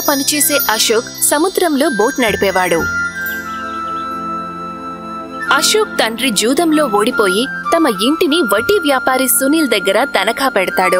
పనిచేసే అశోక్ సముద్రంలో బోట్ నడిపేవాడు అశోక్ తండ్రి జూదంలో ఓడిపోయి తమ ఇంటిని వడ్డీ వ్యాపారి సునీల్ దగ్గర తనఖా పెడతాడు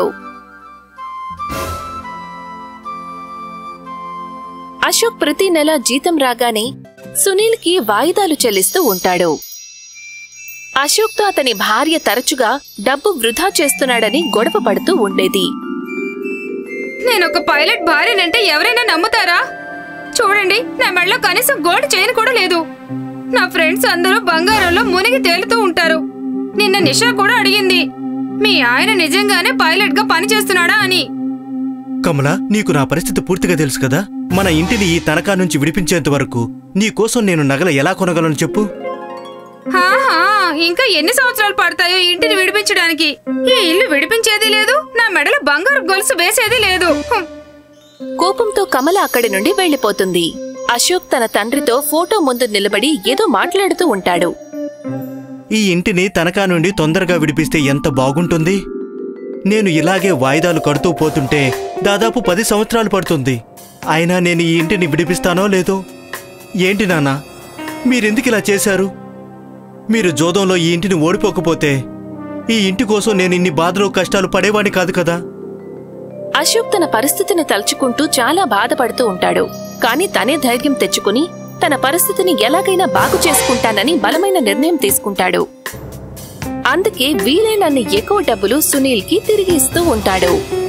అశోక్ ప్రతి నెల జీతం రాగానే సునీల్కి వాయిదాలు చెల్లిస్తూ ఉంటాడు అశోక్తో అతని భార్య తరచుగా డబ్బు వృధా చేస్తున్నాడని గొడవ పడుతూ ఉండేది నేను ఒక పైలట్ భార్యనంటే ఎవరైనా నమ్ముతారా చూడండి నా మెడలో కనీసం గోల్డ్ చైన్ కూడా లేదు నా ఫ్రెండ్స్ అందరూ బంగారంలో మునిగి తేలుతూ ఉంటారు నిన్న నిషా కూడా అడిగింది మీ ఆయన నిజంగానే పైలట్ గా పనిచేస్తున్నాడా అని కమల నీకు నా పరిస్థితి పూర్తిగా తెలుసు కదా మన ఇంటిని ఈ తనఖా నుంచి విడిపించేంత వరకు నీ కోసం నేను నగల ఎలా కొనగలను చెప్పు ఆహా ఇంకా ఎన్ని సంవత్సరాలు పడతాయో ఇంటిని విడిపించడానికి ఈ ఇల్లు విడిపించేది లేదు నా మెడలో బంగారు గొలుసు వేసేది లేదు హ్మ్. కోపంతో కమల అక్కడి నుండి వెళ్లిపోతుంది అశోక్ తన తండ్రితో ఫోటో ముందు నిలబడి ఏదో మాట్లాడుతూ ఉంటాడు ఈ ఇంటిని తనఖా నుండి తొందరగా విడిపిస్తే ఎంత బాగుంటుంది నేను ఇలాగే వాయిదాలు కడుతూ పోతుంటే దాదాపు పది సంవత్సరాలు పడుతుంది అయినా నేను ఈ ఇంటిని విడిపిస్తానో లేదో ఏంటి నాన్న మీరెందుకు ఇలా చేశారు మీరు జోదంలో ఈ ఇంటిని ఓడిపోకపోతే ఈ ఇంటి కోసం నేను ఇన్ని బాధలు కష్టాలు పడేవాడిని కాదు కదా అశోక్ తన పరిస్థితిని తలుచుకుంటూ చాలా బాధపడుతూ ఉంటాడు కాని తనే ధైర్యం తెచ్చుకుని తన పరిస్థితిని ఎలాగైనా బాగు చేసుకుంటానని బలమైన నిర్ణయం తీసుకుంటాడు అందుకే వీలైనన్ని ఎక్కువ డబ్బులు సునీల్కి తిరిగి ఇస్తూ ఉంటాడు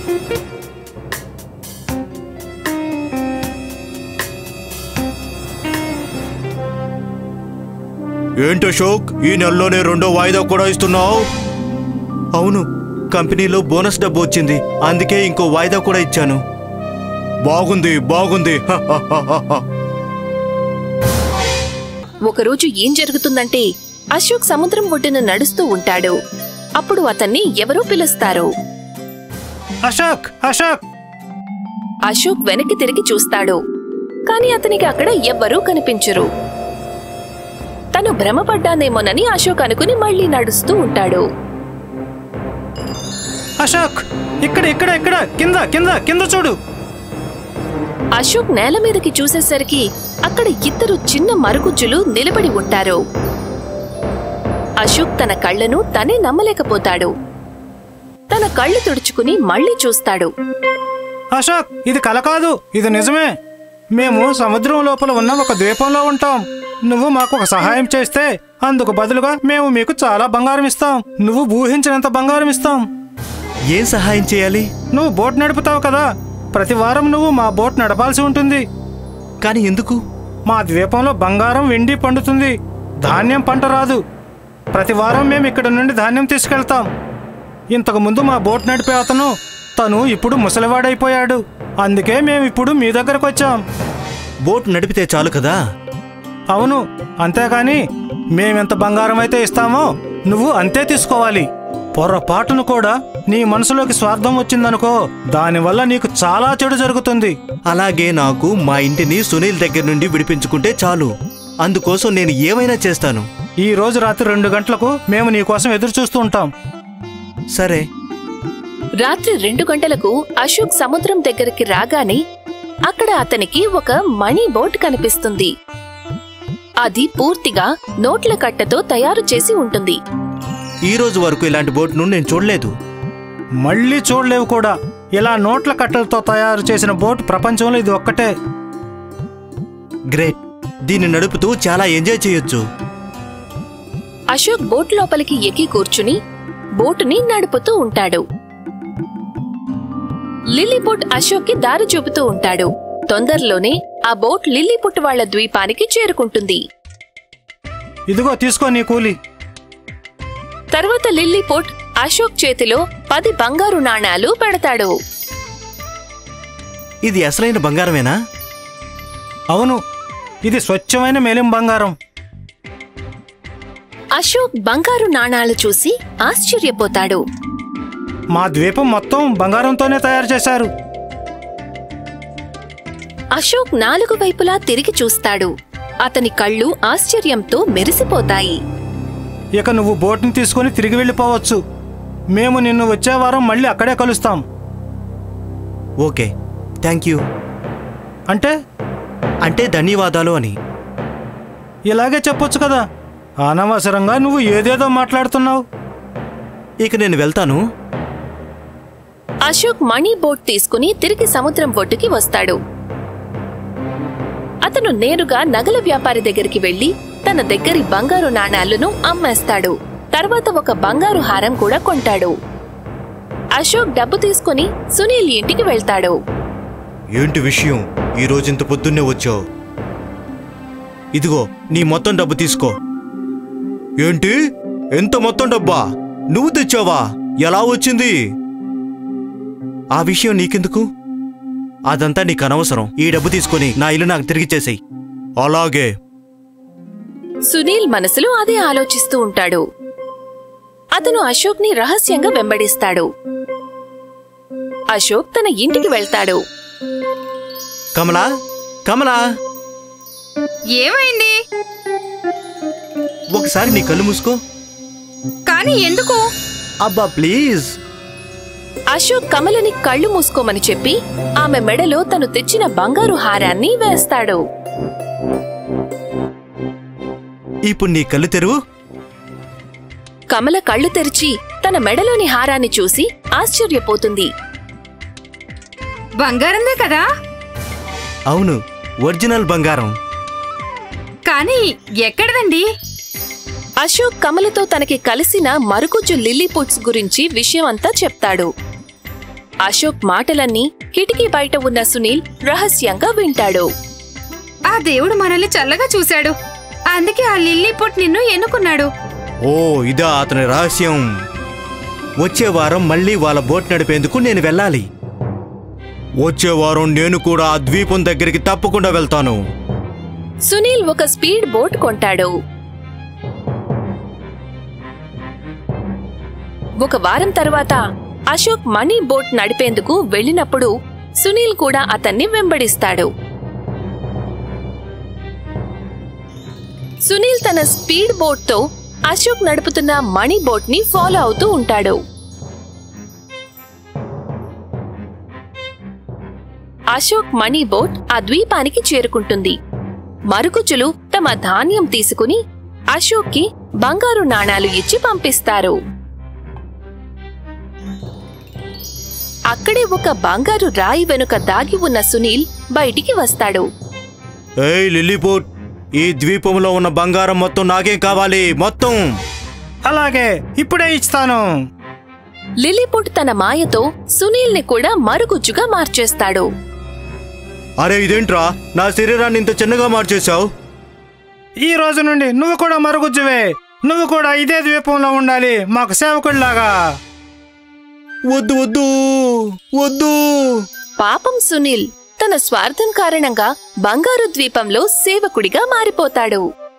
ఏంటి అశోక్ ఈ నెలలోనే రెండో వాయిదా కూడా ఇస్తున్నావు అవును కంపెనీలో బోనస్ డబ్బు వచ్చింది అందుకే ఇంకో వాయిదా కూడా ఇచ్చాను బాగుంది బాగుంది హ, హ, హ, హ, హ. ఒకరోజు ఏం జరుగుతుందంటే అశోక్ సముద్రం ఒడ్డున నడుస్తూ ఉంటాడు అప్పుడు అతన్ని ఎవరో పిలుస్తారు అశోక్ అశోక్ అశోక్ వెనక్కి తిరిగి చూస్తాడు కాని అతనికి అక్కడ ఎవ్వరూ కనిపించరు తను భ్రమపడ్డానేమోనని అశోక్ అనుకుని మళ్ళీ నడుస్తూ ఉంటాడు అశోక్ ఇక్కడ ఇక్కడ ఇక్కడ కింద కింద కింద చూడు అశోక్ నేల మీదకి చూసేసరికి అక్కడ ఇద్దరు చిన్న మరుగుజ్జులు నిలబడి ఉంటారు అశోక్ తన కళ్ళను తనే నమ్మలేకపోతాడు తన కళ్ళు తుడుచుకుని మళ్ళీ చూస్తాడు అశోక్ ఇది కల కాదు ఇది నిజమే మేము సముద్రం లోపల ఉన్న ఒక ద్వీపంలో ఉంటాం నువ్వు మాకు ఒక సహాయం చేస్తే అందుకు బదులుగా మేము మీకు చాలా బంగారం ఇస్తాం నువ్వు ఊహించినంత బంగారం ఇస్తాం ఏం సహాయం చేయాలి నువ్వు బోట్ నడుపుతావు కదా ప్రతి వారం నువ్వు మా బోట్ నడపాల్సి ఉంటుంది కానీ ఎందుకు మా ద్వీపంలో బంగారం వెండి పండుతుంది ధాన్యం పంట రాదు ప్రతి వారం మేము ఇక్కడ నుండి ధాన్యం తీసుకెళ్తాం ఇంతకు ముందు మా బోట్ నడిపే అతను తను ఇప్పుడు ముసలివాడైపోయాడు అందుకే మేము ఇప్పుడు మీ దగ్గరకు వచ్చాం బోట్ నడిపితే చాలు కదా అవును అంతేకాని మేమెంత బంగారం అయితే ఇస్తామో నువ్వు అంతే తీసుకోవాలి పొర్రపాటును కూడా నీ మనసులోకి స్వార్థం వచ్చిందనుకో దానివల్ల నీకు చాలా చెడు జరుగుతుంది అలాగే నాకు మా ఇంటిని సునీల్ దగ్గర నుండి విడిపించుకుంటే చాలు అందుకోసం నేను ఏమైనా చేస్తాను ఈ రోజు రాత్రి రెండు గంటలకు మేము నీ కోసం ఎదురు చూస్తూ ఉంటాం సరే రాత్రి రెండు గంటలకు అశోక్ సముద్రం దగ్గరికి రాగానే అక్కడ అతనికి ఒక మణి బోట్ కనిపిస్తుంది అది పూర్తిగా నోట్ల కట్టతో తయారు చేసి ఉంటుంది ఈ రోజు వరకు ఇలాంటి బోట్ను నేను చూడలేదు మళ్ళీ చూడలేవు కూడా ఇలా నోట్ల కట్టలతో తయారు చేసిన బోట్ ప్రపంచంలో ఇది ఒక్కటే గ్రేట్ దీన్ని నడుపుతూ చాలా ఎంజాయ్ చేయొచ్చు అశోక్ బోట్ లోపలికి ఎక్కి కూర్చుని బోటుని నడుపుతూ ఉంటాడు లిల్లీపుట్ అశోక్ కి దారి చూపుతూ ఉంటాడు తొందరలోనే ఆ బోట్ లిల్లీపుట్ వాళ్ళ ద్వీపానికి చేరుకుంటుంది ఇదిగో తీసుకో నీ కూలి తర్వాత లిల్లీపుట్ అశోక్ చేతిలో పది బంగారు నాణాలు పెడతాడు ఇది అసలైన బంగారమేనా అవును ఇది స్వచ్ఛమైన మేలిం బంగారం అశోక్ బంగారు నాణాలు చూసి ఆశ్చర్యపోతాడు మా ద్వీపం మొత్తం బంగారంతోనే తయారు చేశారు అశోక్ నాలుగు వైపులా తిరిగి చూస్తాడు అతని కళ్ళు ఆశ్చర్యంతో మెరిసిపోతాయి ఇక నువ్వు బోట్ని తీసుకొని తిరిగి వెళ్ళిపోవచ్చు మేము నిన్ను వచ్చే వారం మళ్ళీ అక్కడే కలుస్తాం ఓకే థ్యాంక్ యూ అంటే అంటే ధన్యవాదాలు అని ఇలాగే చెప్పొచ్చు కదా అనవసరంగా నువ్వు ఏదేదో మాట్లాడుతున్నావు ఇక నేను వెళ్తాను అశోక్ మణి బోట్ తీసుకుని తిరిగి సముద్రం ఒడ్డుకి వస్తాడు అతను నేరుగా నగల వ్యాపారి దగ్గరికి వెళ్లి తన దగ్గరి బంగారు నాణాలను అమ్మేస్తాడు తర్వాత ఒక బంగారు హారం కూడా కొంటాడు అశోక్ డబ్బు తీసుకుని సునీల్ ఇంటికి వెళ్తాడు ఏంటి విషయం ఈ రోజు ఇంత పొద్దున్నే వచ్చావు ఇదిగో నీ మొత్తం డబ్బు తీసుకో ఏంటి ఎంత మొత్తం డబ్బా నువ్వు తెచ్చావా ఎలా వచ్చింది ఆ విషయం నీకెందుకు అదంతా నీకు అనవసరం ఈ డబ్బు తీసుకొని నా ఇల్లు నాకు తిరిగిచ్చేసేయ్ అలాగే సునీల్ మనసులో అదే ఆలోచిస్తూ ఉంటాడు అతను అశోక్ని రహస్యంగా వెంబడిస్తాడు అశోక్ తన ఇంటికి వెళ్తాడు కమలా కమలా ఏమైంది ఒకసారి నీ కళ్ళు మూసుకో కానీ ఎందుకు అబ్బా ప్లీజ్ అశోక్ కమలని కళ్ళు మూసుకోమని చెప్పి ఆమె మెడలో తను తెచ్చిన బంగారు హారాన్ని వేస్తాడు ఇప్పుడు నీ కళ్ళు తెరువు కమల కళ్ళు తెరిచి తన మెడలోని హారాన్ని చూసి ఆశ్చర్యపోతుంది బంగారందే కదా అవును ఒరిజినల్ బంగారం కానీ ఎక్కడదండి అశోక్ కమలతో తనకి కలిసిన మరుగుజ్జు లిల్లీపుట్స్ గురించి విషయం అంతా చెప్తాడు అశోక్ మాటలన్నీ కిటికీ బయట ఉన్న సునీల్ రహస్యంగా వింటాడు ఆ దేవుడు మనల్ని చల్లగా చూశాడు అందుకే ఆ లిల్లీ పుట్ నిన్ను ఎన్నుకున్నాడు ఓ ఇదా అతని రహస్యం వచ్చే వారం మళ్ళీ వాళ్ళ బోట్ నడిపేందుకు నేను వెళ్ళాలి వచ్చే వారం నేను కూడా ఆ ద్వీపం దగ్గరికి తప్పకుండా వెళ్తాను సునీల్ ఒక స్పీడ్ బోట్ కొంటాడు ఒక వారం తర్వాత అశోక్ మనీ బోట్ నడిపేందుకు వెళ్ళినప్పుడు సునీల్ కూడా అతన్ని వెంబడిస్తాడు సునీల్ తన స్పీడ్ బోట్తో అశోక్ నడుపుతున్న మణి బోట్ ని ఫాలో అవుతూ ఉంటాడు అశోక్ మణి బోట్ ఆ ద్వీపానికి చేరుకుంటుంది మరుగుజ్జులు తమ ధాన్యం తీసుకుని అశోక్కి బంగారు నాణాలు ఇచ్చి పంపిస్తారు అక్కడే ఒక బంగారు రాయి వెనుక దాగి ఉన్న సునీల్ బయటికి వస్తాడు ఏయ్ లిల్లీపోట్ ఈ ద్వీపంలో ఉన్న బంగారం మొత్తం నాకేం కావాలి మొత్తం అలాగే ఇప్పుడే ఇస్తాను లిలీపుట్ తన మాయతో సునీల్ని కూడా మరుగుజ్జుగా మార్చేస్తాడు అరే ఇదేంట్రా నా శరీరాన్ని ఇంత చిన్నగా మార్చేశావు ఈ రోజు నుండి నువ్వు కూడా మరుగుజ్జువే నువ్వు కూడా ఇదే ద్వీపంలో ఉండాలి మాకు సేవకుడిలాగా వద్దు వద్దు వద్దు పాపం సునీల్ తన స్వార్థం కారణంగా బంగారు ద్వీపంలో సేవకుడిగా మారిపోతాడు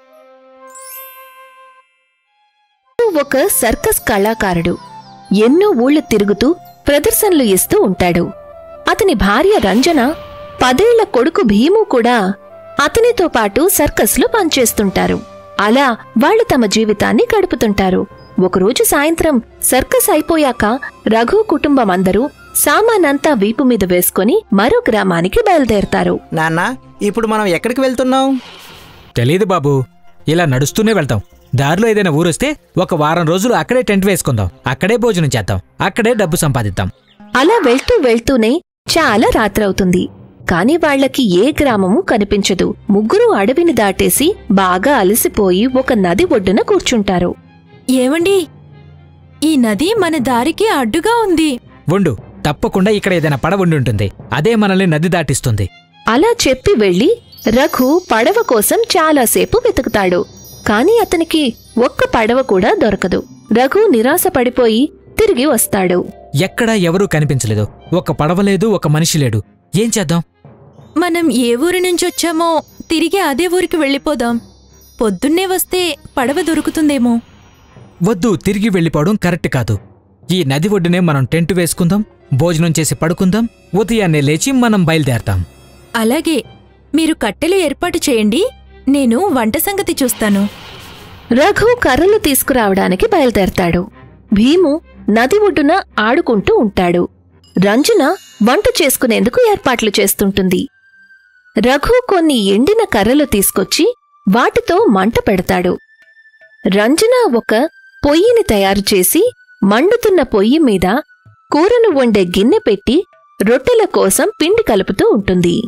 ఒక సర్కస్ కళాకారుడు ఎన్నో ఊళ్ళు తిరుగుతూ ప్రదర్శనలు ఇస్తూ ఉంటాడు అతని భార్య రంజన పదేళ్ల కొడుకు భీము కూడా అతనితో పాటు సర్కస్లో పనిచేస్తుంటారు అలా వాళ్ళు తమ జీవితాన్ని గడుపుతుంటారు ఒకరోజు సాయంత్రం సర్కస్ అయిపోయాక రఘు కుటుంబం అందరూ సామానంతా వీపు మీద వేసుకుని మరో గ్రామానికి బయలుదేరతారు నాన్న ఇప్పుడు మనం ఎక్కడికి వెళ్తున్నాం తెలీదు బాబు ఇలా నడుస్తూనే వెళ్తాం దారిలో ఏదైనా ఊరొస్తే ఒక వారం రోజులు అక్కడే టెంట్ వేసుకుందాం అక్కడే భోజనం చేద్దాం అక్కడే డబ్బు సంపాదిద్దాం అలా వెళ్తూ వెళ్తూనే చాలా రాత్రవుతుంది కాని వాళ్ళకి ఏ గ్రామము కనిపించదు ముగ్గురు అడవిని దాటేసి బాగా అలసిపోయి ఒక నది ఒడ్డున కూర్చుంటారు ఏమండి ఈ నది మన దారికి అడ్డుగా ఉంది ఉండు తప్పకుండా ఇక్కడ ఏదైనా పడవ ఉండి ఉంటుంది అదే మనల్ని నది దాటిస్తుంది అలా చెప్పి వెళ్లి రఘు పడవ కోసం చాలాసేపు వెతుకుతాడు కాని అతనికి ఒక్క పడవ కూడా దొరకదు రఘు నిరాశ పడిపోయి తిరిగి వస్తాడు ఎక్కడా ఎవరూ కనిపించలేదు ఒక పడవ లేదు ఒక మనిషి లేడు ఏం చేద్దాం మనం ఏ ఊరి నుంచొచ్చామో తిరిగి అదే ఊరికి వెళ్ళిపోదాం పొద్దున్నే వస్తే పడవ దొరుకుతుందేమో వద్దు తిరిగి వెళ్ళిపోవడం కరెక్ట్ కాదు ఈ నది ఒడ్డునే మనం టెంట్ వేసుకుందాం భోజనం చేసి పడుకుందాం ఉదయాన్నే లేచి మనం బయలుదేరతాం అలాగే మీరు కట్టెలు ఏర్పాటు చేయండి నేను వంట సంగతి చూస్తాను రఘు కర్రలు తీసుకురావడానికి బయలుదేరతాడు భీము నది ఒడ్డున ఆడుకుంటూ ఉంటాడు రంజన వంట చేసుకునేందుకు ఏర్పాట్లు చేస్తుంటుంది రఘు కొన్ని ఎండిన కర్రలు తీసుకొచ్చి వాటితో మంట పెడతాడు రంజన ఒక పొయ్యిని తయారు చేసి మండుతున్న పొయ్యి మీద కూరను వండే గిన్నె పెట్టి రొట్టెల కోసం పిండి కలుపుతూ ఉంటుంది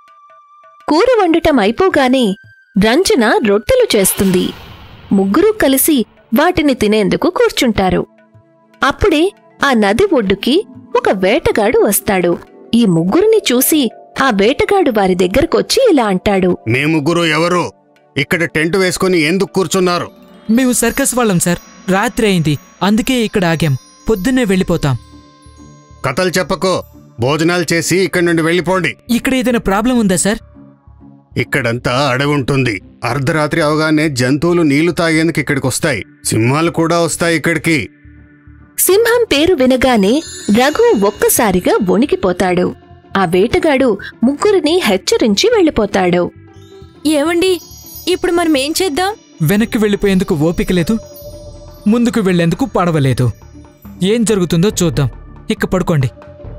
కూర వండటం అయిపోగానే రంజన రొట్టెలు చేస్తుంది ముగ్గురూ కలిసి వాటిని తినేందుకు కూర్చుంటారు అప్పుడే ఆ నది ఒడ్డుకి ఒక వేటగాడు వస్తాడు ఈ ముగ్గురిని చూసి ఆ వేటగాడు వారి దగ్గరకొచ్చి ఇలా అంటాడు మీ ముగ్గురు ఎవరు ఇక్కడ టెంట్ వేసుకుని ఎందుకు కూర్చున్నారు మేము సర్కస్ వాళ్ళం సార్ రాత్రి అయింది అందుకే ఇక్కడ ఆగాం పొద్దున్నే వెళ్ళిపోతాం కథలు చెప్పకో భోజనాలు చేసి ఇక్కడి నుండి వెళ్ళిపోండి ఇక్కడ ఏదైనా ప్రాబ్లం ఉందా సార్ ఇక్కడంతా అడవి ఉంటుంది అర్ధరాత్రి అవగానే జంతువులు నీళ్లు తాగేందుకు ఇక్కడికి వస్తాయి సింహాలు కూడా వస్తాయి ఇక్కడికి సింహం పేరు వినగానే రఘు ఒక్కసారిగా వణికిపోతాడు ఆ వేటగాడు ముగ్గురిని హెచ్చరించి వెళ్ళిపోతాడు ఏవండి ఇప్పుడు మనం ఏం చేద్దాం వెనక్కి వెళ్ళిపోయేందుకు ఓపిక లేదు ముందుకు వెళ్లేందుకు పడవలేదు ఏం జరుగుతుందో చూద్దాం ఇక పడుకోండి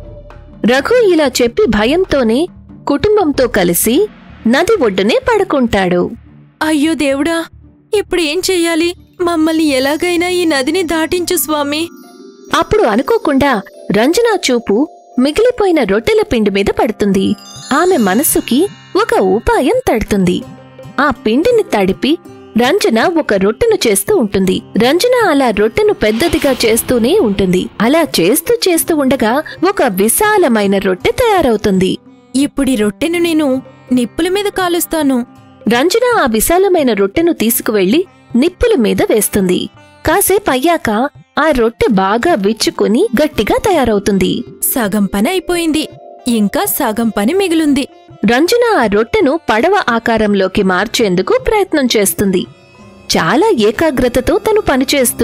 రఘు ఇలా చెప్పి భయంతోనే కుటుంబంతో కలిసి నది ఒడ్డునే పడుకుంటాడు అయ్యో దేవుడా ఇప్పుడు ఏం చెయ్యాలి మమ్మల్ని ఎలాగైనా ఈ నదిని దాటించు స్వామి అప్పుడు అనుకోకుండా రంజనా చూపు మిగిలిపోయిన రొట్టెల పిండి మీద పడుతుంది ఆమె మనస్సుకి ఒక ఉపాయం తడుతుంది ఆ పిండిని తడిపి రంజన ఒక రొట్టెను చేస్తూ ఉంటుంది రంజన అలా రొట్టెను పెద్దదిగా చేస్తూనే ఉంటుంది అలా చేస్తూ చేస్తూ ఉండగా ఒక విశాలమైన రొట్టె తయారవుతుంది ఇప్పుడు ఈ రొట్టెను నేను నిప్పుల మీద కాలుస్తాను రంజన ఆ విశాలమైన రొట్టెను తీసుకువెళ్లి నిప్పుల మీద వేస్తుంది కాసేపు అయ్యాక ఆ రొట్టె బాగా విచ్చుకుని గట్టిగా తయారవుతుంది సగం పని అయిపోయింది ఇంకా సగం పని మిగిలుంది రంజన ఆ రొట్టెను పడవ ఆకారంలోకి మార్చేందుకు ప్రయత్నం చేస్తుంది చాలా ఏకాగ్రతతో తను పనిచేస్తూ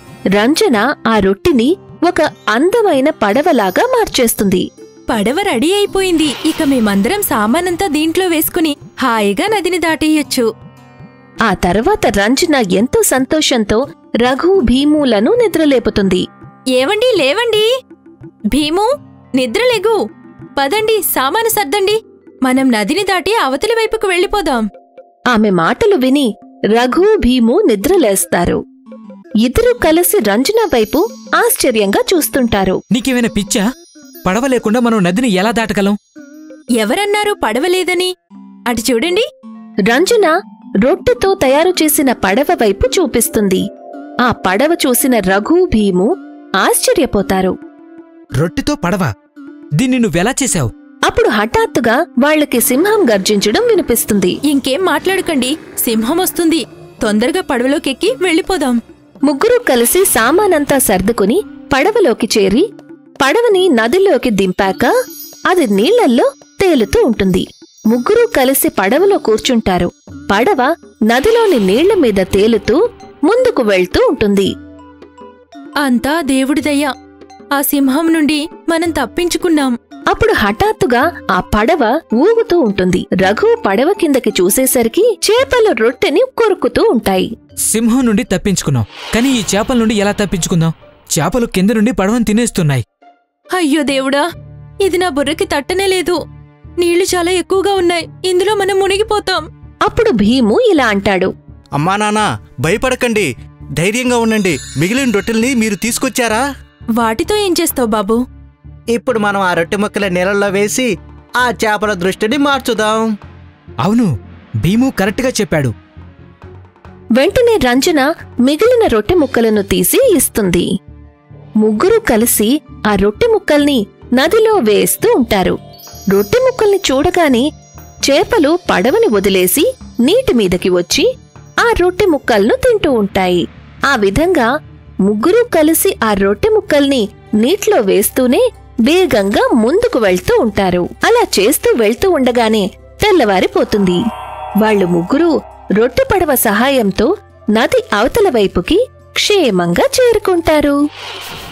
రంజన ఆ రొట్టెని ఒక అందమైన పడవలాగా మార్చేస్తుంది పడవ రెడీ అయిపోయింది ఇక మేమందరం సామానంతా దీంట్లో వేసుకుని హాయిగా నదిని దాటేయొచ్చు ఆ తర్వాత రంజన ఎంతో సంతోషంతో రఘు భీములను నిద్రలేపుతుంది ఏవండి లేవండి భీము నిద్రలేగు పదండి సామాను సర్దండి మనం నదిని దాటి అవతలి వైపుకు వెళ్ళిపోదాం ఆమె మాటలు విని రఘు భీము నిద్రలేస్తారు ఇద్దరూ కలిసి రంజన వైపు ఆశ్చర్యంగా చూస్తుంటారు నీకేమైనా పిచ్చా పడవ లేకుండా మనం నదిని ఎలా దాటగలం ఎవరన్నారు పడవలేదని అటు చూడండి రంజన రొట్టెతో తయారు చేసిన పడవ వైపు చూపిస్తుంది ఆ పడవ చూసిన రఘు భీము ఆశ్చర్యపోతారు రొట్టెతో పడవ దీన్ని నువ్వెలా చేశావు అప్పుడు హఠాత్తుగా వాళ్ళకి సింహం గర్జించడం వినిపిస్తుంది ఇంకేం మాట్లాడకండి సింహం వస్తుంది తొందరగా పడవలోకెక్కి వెళ్ళిపోదాం ముగ్గురు కలిసి సామానంతా సర్దుకుని పడవలోకి చేరి పడవని నదిలోకి దింపాక అది నీళ్లల్లో తేలుతూ ఉంటుంది ముగ్గురు కలిసి పడవలో కూర్చుంటారు పడవ నదిలోని నీళ్ల మీద తేలుతూ ముందుకు వెళ్తూ ఉంటుంది అంతా దేవుడిదయ్యా ఆ సింహం నుండి మనం తప్పించుకున్నాం అప్పుడు హఠాత్తుగా ఆ పడవ ఊగుతూ ఉంటుంది రఘు పడవ కిందకి చూసేసరికి చేపల రొట్టెని కొరుకుతూ ఉంటాయి సింహం నుండి తప్పించుకున్నాం కానీ ఈ చేపల నుండి ఎలా తప్పించుకుందాం చేపలు కింద నుండి పడవను తినేస్తున్నాయి అయ్యో దేవుడా ఇది నా బుర్రకి తట్టనే లేదు నీళ్లు చాలా ఎక్కువగా ఉన్నాయి ఇందులో మనం మునిగిపోతాం అప్పుడు భీము ఇలా అంటాడు అమ్మా నాన్న భయపడకండి ధైర్యంగా ఉండండి మిగిలిన రొట్టెల్ని మీరు తీసుకొచ్చారా వాటితో ఏం చేస్తావు బాబు ఇప్పుడు మనం ఆ రొట్టె ముక్కల నీళ్ళల్లో వేసి ఆ చేపల దృష్టిని మార్చుదాం అవును భీము కరెక్ట్గా చెప్పాడు వెంటనే రంజన మిగిలిన రొట్టె ముక్కలను తీసి ఇస్తుంది ముగ్గురు కలిసి ఆ రొట్టె ముక్కల్ని నదిలో వేస్తూ ఉంటారు రొట్టె ముక్కల్ని చూడగానే చేపలు పడవని వదిలేసి నీటి మీదకి వచ్చి ఆ రొట్టె ముక్కలను తింటూ ఉంటాయి ఆ విధంగా ముగ్గురు కలిసి ఆ రొట్టె ముక్కల్ని నీటిలో వేస్తూనే వేగంగా ముందుకు వెళ్తూ ఉంటారు అలా చేస్తూ వెళ్తూ ఉండగానే తెల్లవారిపోతుంది వాళ్ళు ముగ్గురు రొట్టె పడవ సహాయంతో నది అవతల వైపుకి క్షేమంగా చేరుకుంటారు